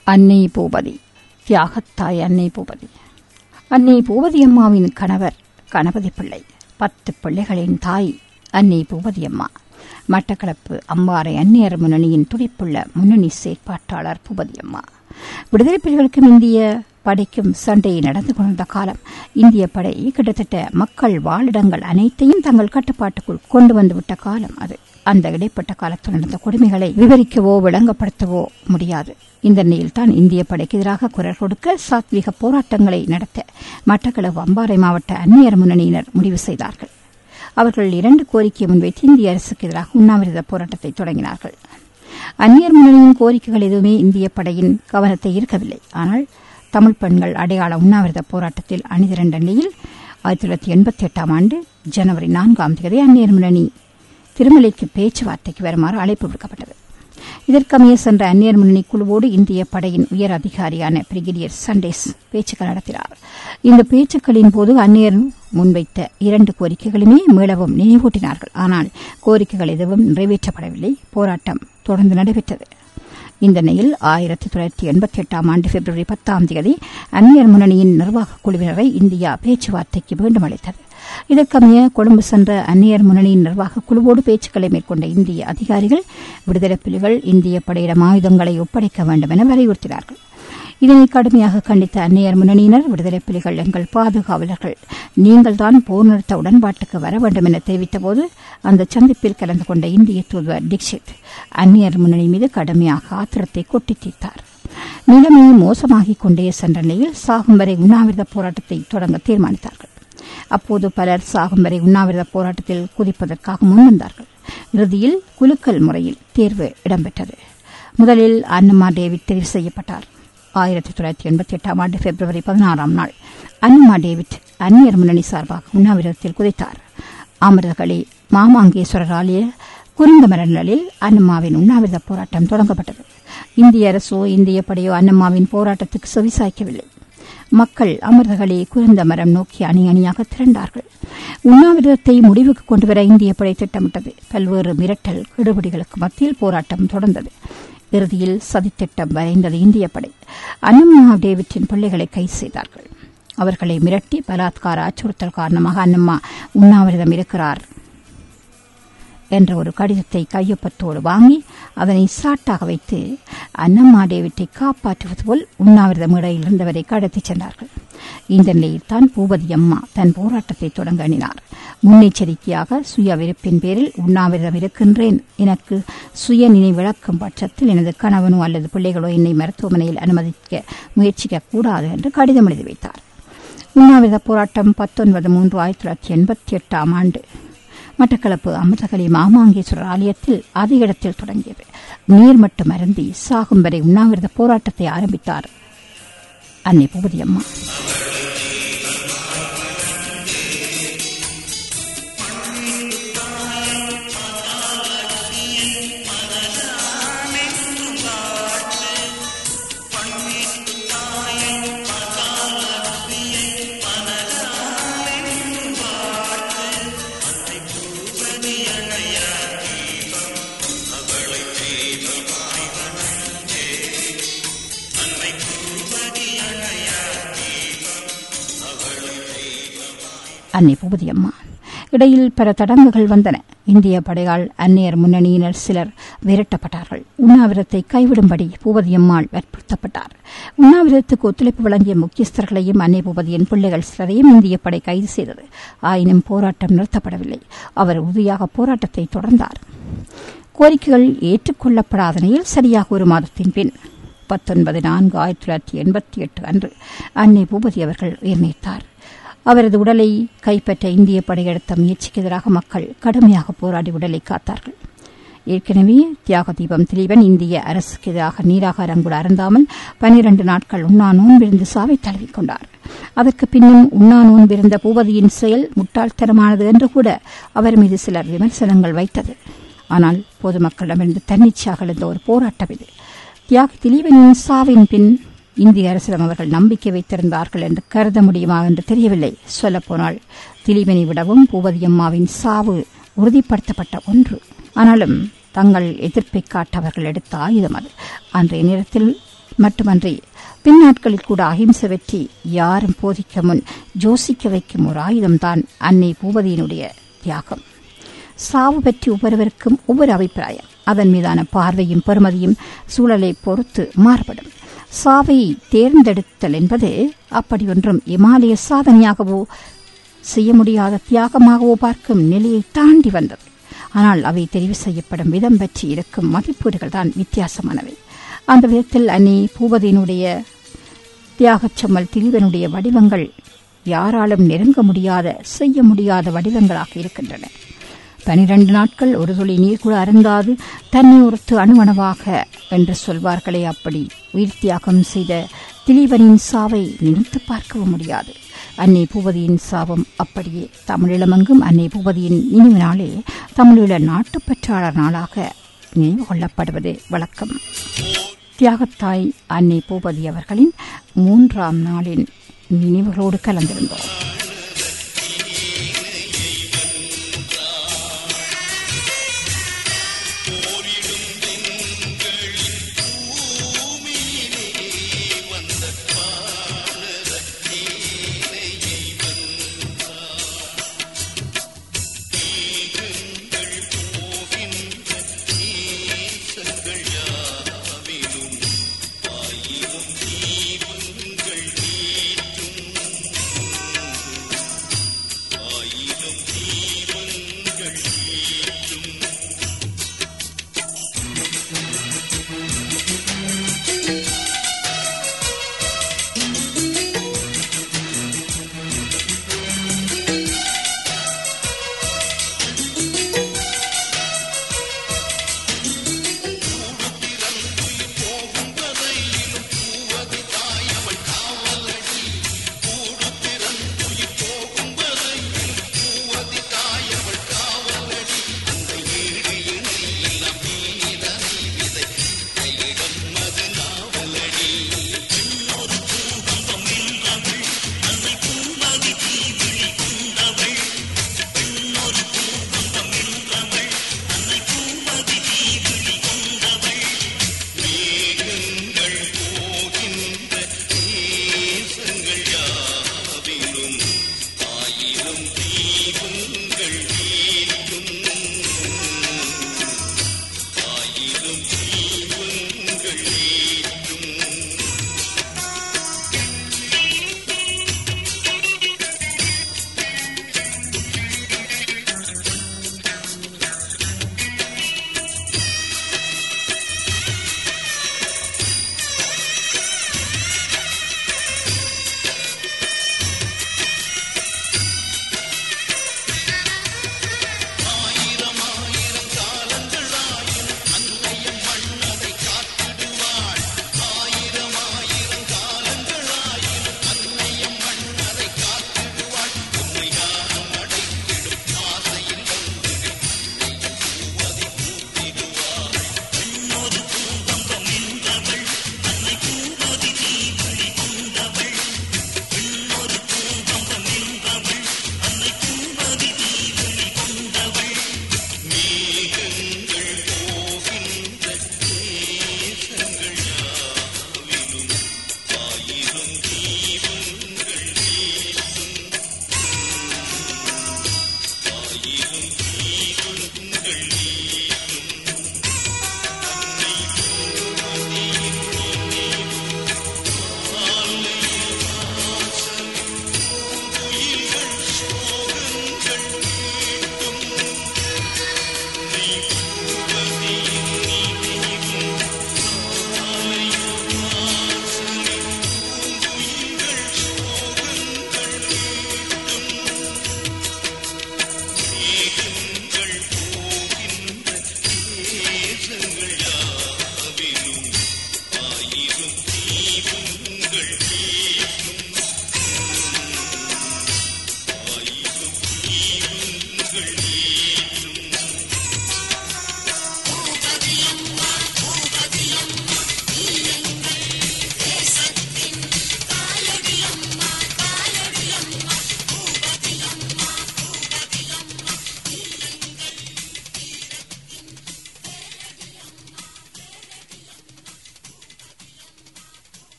அன்னை பூபதி தியாகத்தாய் அன்னை பூபதி அன்னை பூபதி அம்மாவின் கணவர் கணபதி பிள்ளை பத்து பிள்ளைகளின் தாய் அன்னை பூபதி அம்மா மட்டக்களப்பு அம்பாறை அந்நியர் முன்னணியின் துடிப்புள்ள முன்னணி செயற்பாட்டாளர் பூபதி அம்மா விடுதலை புலிகளுக்கும் இந்திய படைக்கும் சண்டை நடந்து கொண்ட காலம் இந்திய படை கிட்டத்தட்ட மக்கள் வாழிடங்கள் அனைத்தையும் தங்கள் கட்டுப்பாட்டுக்குள் கொண்டு வந்துவிட்ட காலம் அது அந்த இடைப்பட்ட காலத்தில் நடந்த கொடுமைகளை விவரிக்கவோ விளங்கப்படுத்தவோ முடியாது இந்த நிலையில்தான் இந்திய படைக்கு எதிராக குரல் கொடுக்க சாத்வீக போராட்டங்களை நடத்த மட்டக்களப்பு அம்பாறை மாவட்ட அந்நியர் முன்னணியினர் முடிவு செய்தார்கள் அவர்கள் இரண்டு கோரிக்கையை முன்வைத்து இந்திய அரசுக்கு எதிராக உண்ணாவிரத போராட்டத்தை தொடங்கினார்கள் அந்நியர் முன்னணியின் கோரிக்கைகள் எதுவுமே இந்திய படையின் கவனத்தை ஈர்க்கவில்லை ஆனால் தமிழ் பெண்கள் அடையாள உண்ணாவிரத போராட்டத்தில் அணிதிரண்ட நிலையில் ஆயிரத்தி தொள்ளாயிரத்தி எண்பத்தி எட்டாம் ஆண்டு ஜனவரி நான்காம் தேதி அந்நியர் முன்னணி திருமலைக்கு பேச்சுவார்த்தைக்கு வருமாறு அழைப்பு விடுக்கப்பட்டது இதற்கமைய சென்ற அந்நியர் முன்னணி குழுவோடு இந்திய படையின் உயர் அதிகாரியான பிரிகேடியர் சண்டேஸ் பேச்சுக்கள் நடத்தினார் இந்த பேச்சுக்களின் போது அந்நியர் முன்வைத்த இரண்டு கோரிக்கைகளுமே மீளவும் நினைவூட்டினார்கள் ஆனால் கோரிக்கைகள் எதுவும் நிறைவேற்றப்படவில்லை போராட்டம் தொடர்ந்து நடைபெற்றது இந்த நிலையில் ஆயிரத்தி தொள்ளாயிரத்தி எண்பத்தி எட்டாம் ஆண்டு பிப்ரவரி பத்தாம் தேதி அந்நியர் முன்னணியின் நிர்வாக குழுவினரை இந்தியா பேச்சுவார்த்தைக்கு மீண்டும் அளித்தது இதற்கமைய கொழும்பு சென்ற அந்நியர் முன்னணியின் நிர்வாக குழுவோடு பேச்சுக்களை மேற்கொண்ட இந்திய அதிகாரிகள் விடுதலை புலிகள் இந்திய படையிடம் ஆயுதங்களை ஒப்படைக்க வேண்டும் என வலியுறுத்தினார்கள் இதனை கடுமையாக கண்டித்த அந்நியர் முன்னணியினர் விடுதலை புலிகள் எங்கள் பாதுகாவலர்கள் நீங்கள்தான் போர் நிறுத்த உடன்பாட்டுக்கு வர வேண்டும் என தெரிவித்தபோது அந்த சந்திப்பில் கலந்து கொண்ட இந்திய தூதுவர் டிக்ஷித் அந்நியர் முன்னணி மீது கடுமையாக ஆத்திரத்தை கொட்டி தீர்த்தார் நிலைமை மோசமாகிக் கொண்டே சென்ற நிலையில் சாகும் வரை உண்ணாவிரத போராட்டத்தை தொடங்க தீர்மானித்தார்கள் அப்போது பலர் சாகும் வரை உண்ணாவிரத போராட்டத்தில் குதிப்பதற்காக முன்வந்தார்கள் இறுதியில் குலுக்கல் முறையில் தேர்வு இடம்பெற்றது முதலில் அன்னம்மா டேவிட் தெரிவு செய்யப்பட்டார் ஆயிரத்தி தொள்ளாயிரத்தி எண்பத்தி எட்டாம் ஆண்டு பிப்ரவரி பதினாறாம் நாள் அன்னம்மா டேவிட் அந்நியர் முன்னணி சார்பாக உண்ணாவிரதத்தில் குதித்தார் அமிர்தகளி மாமாங்கேஸ்வரர் ஆலய குறுந்தமர நிழலில் அன்னம்மாவின் உண்ணாவிரத போராட்டம் தொடங்கப்பட்டது இந்திய அரசோ இந்திய படையோ அன்னம்மாவின் போராட்டத்துக்கு செவிசாய்க்கவில்லை மக்கள் அமிர்தகளி குறைந்த மரம் நோக்கி அணி அணியாக திரண்டார்கள் உண்ணாவிரதத்தை முடிவுக்கு கொண்டுவர இந்திய படை திட்டமிட்டது பல்வேறு மிரட்டல் கெடுபிடிகளுக்கு மத்தியில் போராட்டம் தொடர்ந்தது இறுதியில் சதித்திட்டம் வரைந்தது இந்திய படை அன்னம்மா டேவிட்டின் பிள்ளைகளை கைது செய்தார்கள் அவர்களை மிரட்டி பலாத்கார அச்சுறுத்தல் காரணமாக அன்னம்மா உண்ணாவிரதம் இருக்கிறார் என்ற ஒரு கடிதத்தை கையொப்பத்தோடு வாங்கி அதனை சாட்டாக வைத்து அன்னம்மா டேவிட்டை காப்பாற்றுவது போல் உண்ணாவிரதம் இடையில் இருந்தவரை கடத்திச் சென்றார்கள் இந்த நிலையில் தான் பூபதி அம்மா தன் போராட்டத்தை தொடங்க எண்ணினார் முன்னெச்சரிக்கையாக சுய விருப்பின் பேரில் உண்ணாவிரதம் இருக்கின்றேன் எனக்கு சுய நினைவிழக்கும் பட்சத்தில் எனது கணவனோ அல்லது பிள்ளைகளோ என்னை மருத்துவமனையில் அனுமதிக்க முயற்சிக்க கூடாது என்று கடிதம் எழுதி வைத்தார் உண்ணாவிரத போராட்டம் பத்தொன்பது மூன்று ஆயிரத்தி தொள்ளாயிரத்தி எண்பத்தி எட்டாம் ஆண்டு மட்டக்களப்பு அமிர்தகளி மாமாங்கேஸ்வரர் ஆலயத்தில் அதே இடத்தில் தொடங்கியது நீர் மட்டும் அருந்தி சாகும் வரை உண்ணாவிரத போராட்டத்தை ஆரம்பித்தார் அன்னை பூபதி அம்மா அன்னை பூபதி அம்மா இடையில் பல தடங்குகள் வந்தன இந்திய படையால் அந்நியர் முன்னணியினர் சிலர் விரட்டப்பட்டார்கள் உண்ணாவிரத்தை கைவிடும்படி பூபதி அம்மாள் வற்புறுத்தப்பட்டார் உண்ணாவிரதத்துக்கு ஒத்துழைப்பு வழங்கிய முக்கியஸ்தர்களையும் அன்னை பூபதியின் பிள்ளைகள் சிலரையும் இந்திய படை கைது செய்தது ஆயினும் போராட்டம் நிறுத்தப்படவில்லை அவர் உறுதியாக போராட்டத்தை தொடர்ந்தார் கோரிக்கைகள் ஏற்றுக்கொள்ளப்படாத நிலையில் சரியாக ஒரு மாதத்தின் பின் பத்தொன்பது நான்கு ஆயிரத்தி தொள்ளாயிரத்தி எண்பத்தி எட்டு அன்று அன்னை பூபதி அவர்கள் உயிர் நீத்தார் அவரது உடலை கைப்பற்ற இந்திய படை எடுத்த முயற்சிக்கு எதிராக மக்கள் கடுமையாக போராடி உடலை காத்தார்கள் ஏற்கனவே தியாக தீபம் திலீபன் இந்திய அரசுக்கு எதிராக நீராகாரம் கூட அருந்தாமல் பனிரண்டு நாட்கள் உண்ணா நோன்பிருந்து சாவை தழுவிக்கொண்டார் அதற்கு பின்னும் உண்ணா நோன்பிருந்த பூபதியின் செயல் முட்டாள்தனமானது என்று கூட அவர் மீது சிலர் விமர்சனங்கள் வைத்தது ஆனால் பொதுமக்களிடமிருந்து தன்னிச்சையாக எழுந்த ஒரு போராட்டம் இது தியாக திலீபனின் சாவின் பின் இந்திய அரசிடம் அவர்கள் நம்பிக்கை வைத்திருந்தார்கள் என்று கருத முடியுமா என்று தெரியவில்லை சொல்லப்போனால் திலீபனை விடவும் பூபதி அம்மாவின் சாவு உறுதிப்படுத்தப்பட்ட ஒன்று ஆனாலும் தங்கள் எதிர்ப்பை காட்ட அவர்கள் எடுத்த ஆயுதம் அது அன்றைய நேரத்தில் மட்டுமன்றி பின்னாட்களில் கூட அகிம்சை வெற்றி யாரும் போதிக்க முன் யோசிக்க வைக்கும் ஒரு ஆயுதம்தான் அன்னை பூபதியினுடைய தியாகம் சாவு பற்றி ஒவ்வொருவருக்கும் ஒவ்வொரு அபிப்பிராயம் அதன் மீதான பார்வையும் பெறுமதியும் சூழலை பொறுத்து மாறுபடும் சாவை தேர்ந்தெடுத்தல் என்பது அப்படி ஒன்றும் இமாலய சாதனையாகவோ செய்ய முடியாத தியாகமாகவோ பார்க்கும் நிலையை தாண்டி வந்தது ஆனால் அவை தெரிவு செய்யப்படும் விதம் பற்றி இருக்கும் மதிப்பீடுகள் தான் வித்தியாசமானவை அந்த விதத்தில் அன்னி பூபதியினுடைய தியாகச்சம்மல் திரிவனுடைய வடிவங்கள் யாராலும் நெருங்க முடியாத செய்ய முடியாத வடிவங்களாக இருக்கின்றன பனிரண்டு நாட்கள் ஒரு துளி நீர் கூட அருந்தாது தன்னை ஒருத்து அணுவணுவாக என்று சொல்வார்களே அப்படி உயிர் தியாகம் செய்த திலீவனின் சாவை நினைத்து பார்க்கவும் முடியாது அன்னை பூபதியின் சாபம் அப்படியே தமிழீழமெங்கும் அன்னை பூபதியின் நினைவு நாளே தமிழீழ நாட்டுப்பற்றாளர் நாளாக நினைவு கொள்ளப்படுவது வழக்கம் தியாகத்தாய் அன்னை பூபதி அவர்களின் மூன்றாம் நாளின் நினைவுகளோடு கலந்திருந்தோம்